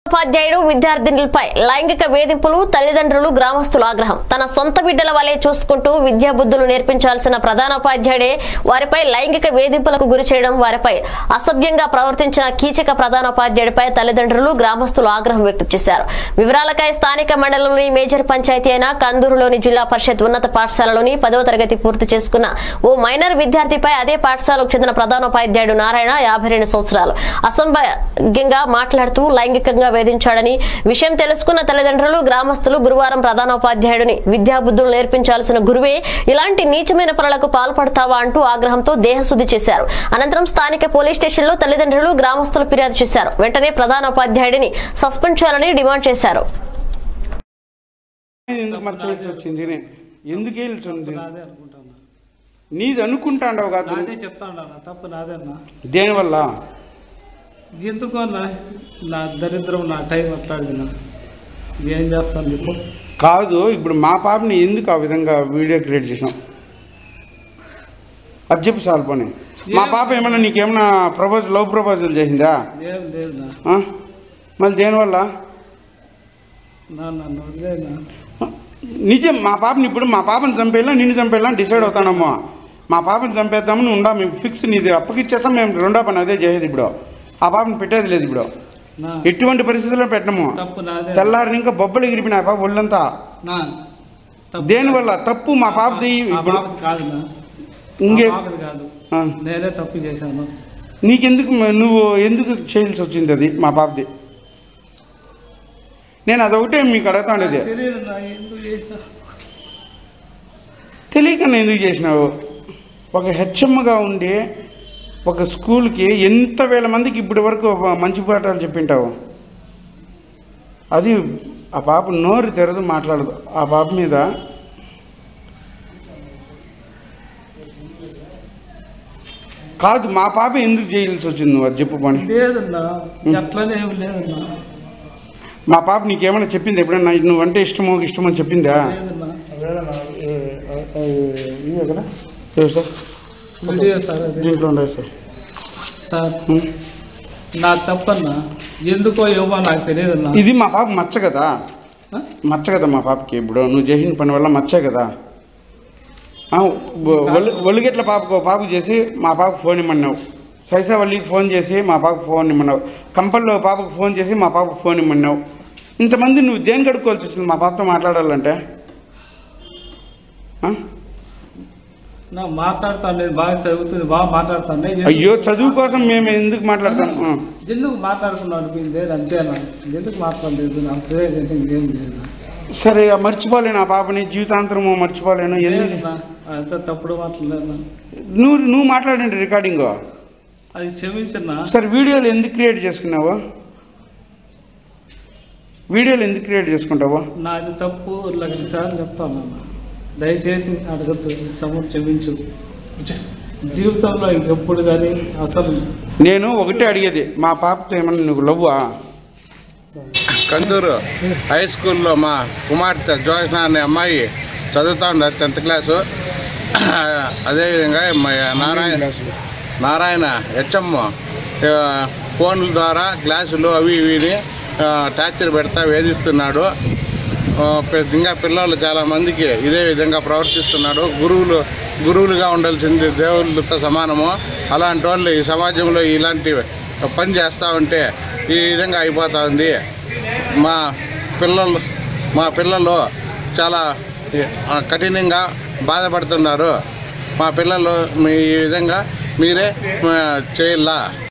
ఉపాధ్యాయుడు విద్యార్థినులపై లైంగిక వేధింపులు తల్లిదండ్రులు గ్రామస్తుల ఆగ్రహం తన సొంత బిడ్డల వలె చూసుకుంటూ విద్యా బుద్ధులు నేర్పించాల్సిన ప్రధానోపాధ్యాయుడే వారిపై లైంగిక వేధింపులకు గురి చేయడం వారిపై అసభ్యంగా ప్రవర్తించిన కీచక ప్రధానోపాధ్యాయుడిపై తల్లిదండ్రులు గ్రామస్తులు ఆగ్రహం వ్యక్తం చేశారు వివరాలకై స్థానిక మండలంలోని మేజర్ పంచాయతీ అయిన కందూరులోని జిల్లా పరిషత్ ఉన్నత పాఠశాలలోని పదవ తరగతి పూర్తి చేసుకున్న ఓ మైనర్ విద్యార్థిపై అదే పాఠశాలకు చెందిన ప్రధానోపాధ్యాయుడు నారాయణ యాభై రెండు సంవత్సరాలు అసంభాగ్యంగా మాట్లాడుతూ లైంగికంగా వేధించాడని విషయం తెలుసుకున్న తల్లిదండ్రులు గ్రామస్తులు గురువారం ప్రధానోపాధ్యాయుడిని విద్యాబుద్ధులు నేర్పించాల్సిన గురువే ఇలాంటి నీచమైన పనులకు పాల్పడతావా అంటూ ఆగ్రహంతో దేహశుద్ధి చేశారు అనంతరం స్థానిక పోలీస్ స్టేషన్లో తల్లిదండ్రులు గ్రామస్తులు ఫిర్యాదు చేశారు వెంటనే ప్రధానోపాధ్యాయుడిని సస్పెండ్ చేయాలని డిమాండ్ చేశారు ఎందుకు మరి చేయాల్సి వచ్చింది నే- ఎందుకు వేయాల్సి ఉంది నాదే అనుకుంటాను నీది అనుకుంటాండవు కాదు నాదే చెప్తాను అన్న తప్పు నాదేనా దేనివల్ల ఎందుకు అన్న నా దరిద్రం నా టైం అట్లాంటిది నా ఏం చేస్తాను చెప్పు కాదు ఇప్పుడు మా పాపని ఎందుకు ఆ విధంగా వీడియో క్రియేట్ చేసాం అది చెప్పు చాలు పోనీ మా పాప ఏమన్నా నీకేమన్నా ప్రపోజల్ లవ్ ప్రపోజల్ చేసిందా ఏం లేదు నా ఆ? మళ్ళీ దేనివల్ల నా నన్ను వదిలేనా నిజం మా పాపని ఇప్పుడు మా పాపని చంపేలా నిన్ను చంపేలా డిసైడ్ అవుతానమ్మా మా పాపని చంపేద్దామని ఉండా మేము ఫిక్స్ నీది అప్పగిచ్చేస్తాం మేము రెండో పని అదే చేసేది ఇప్పుడు ఆ పాపని పెట్టేది లేదు ఇప్పుడు నా ఎటువంటి పరిస్థితుల్లో పెట్టము తప్పు నాదే తెల్లారి ఇంకా బొబ్బలు ఎగిరిపోయిన ఆ పాప ఒళ్ళంతా నా తప్పు దేనివల్ల తప్పు మా పాపది ఆ ఇప్పుడు పాపది కాదు నా ఇంకే ఆ పాపది కాదు ఆ, నేనే తప్పు చేశాను నీకెందుకు మ- నువ్వు ఎందుకు చేయాల్సి వచ్చింది అది మా పాపది నేను అదొకటే మీకు అడుగుతాండేది తెలియదు నా ఎందుకు చేసా తెలియక నేను ఎందుకు చేసినావు ఒక హెచ్ఎమ్గా ఉండి ఒక స్కూల్కి ఎంత వేల మందికి ఇప్పటి వరకు ఒక మంచి పాఠాలు చెప్పింటావు అది ఆ పాప నోరు తెరదు మాట్లాడదు ఆ పాప మీద కాదు మా పాప ఎందుకు చేయాల్సి వచ్చింది నువ్వు అది చెప్పు పని లేదన్నా అట్లనే ఏమి లేదన్నా మా పాప నీకేమైనా చెప్పింది ఎప్పుడన్నా నువ్వంటే ఇష్టమో ఇష్టమో అని చెప్పిందా లేదన్నా ఏ సార్ వీడియో సార్ అది దీంట్లో ఉండదు సార్ సార్ ఉం. నా తప్పన్నా ఎందుకో ఏమో నాకు తెలియదన్నా ఇది మా పాప మచ్చ కదా ఆ? మచ్చ కదా మా పాపకి ఇప్పుడు నువ్వు చేసిన పని వల్ల మచ్చే కదా ఆ, ఒ- ఒళ్ళు ఒళ్ళుగెట్ల పాపకు ఓ పాపకు చేసి మా పాపకు ఫోన్ ఇమ్మన్నావు సైసా వల్లికి ఫోన్ చేసి మా పాపకు ఫోన్ ఇమ్మన్నావు కంపల్లో పాపకు ఫోన్ చేసి మా పాపకు ఫోన్ ఇమ్మన్నావు ఇంతమంది నువ్వు దేని కడుక్కోవాల్సి వచ్చింది మా పాపతో మాట్లాడాలంటే ఆ? నా మాట్లాడతాను నేను బాగా చదువుతుంది బాగా మాట్లాడతాను నేను అయ్యో చదువు కోసం మేము ఎందుకు మాట్లాడతాం ఆ. ఎందుకు మాట్లాడుకున్నాను మీకు లేదు అంతేనా ఎందుకు మాట్లాడలేదు నాకు తెలియదు ఇంకేం లేదు సరే ఆ మర్చిపోలేను ఆ పాపని జీవితాంతరము మర్చిపోలేను ఎందుకు లేదన్నా, అంత తప్పుడు మాట్లాడలేనా నువ్వు నువ్వు మాట్లాడండి రికార్డింగ్ అది క్షమించన్నా సరే వీడియోలు ఎందుకు క్రియేట్ చేసుకున్నావు వీడియోలు ఎందుకు క్రియేట్ చేసుకుంటావు నాది తప్పు లక్ష సార్లు చెప్తాను అన్న దయచేసి అడగద్దు సమూహం క్షమించు జీవితంలో ఇంకెప్పుడు కానీ అసలు నేను ఒకటే అడిగేది మా పాపతో ఏమన్నా నువ్వు లవ్వా కందూరు హై స్కూల్లో మా కుమార్తె జోష్న అనే అమ్మాయి చదువుతా ఉండదు టెన్త్ క్లాసు అదేవిధంగా మా నారాయణ నారాయణ హెచ్ఎం ఫోన్ల ద్వారా క్లాసులు అవి ఇవిని ఆ, టార్చర్ పెడతా వేధిస్తున్నాడు ఆ, పెద్ద- ఇంకా పిల్లలు చాలా మందికి ఇదే విధంగా ప్రవర్తిస్తున్నాడు గురువులు గురువులుగా ఉండాల్సింది దేవుళ్ళతో సమానము అలాంటి వాళ్ళు ఈ సమాజంలో ఇలాంటి పని చేస్తూ ఉంటే ఈ విధంగా అయిపోతా ఉంది మా పిల్లలు మా పిల్లలు చాలా ఆ, కఠినంగా బాధపడుతున్నారు మా పిల్లలు మీ ఈ విధంగా మీరే ఆ, చేయాలా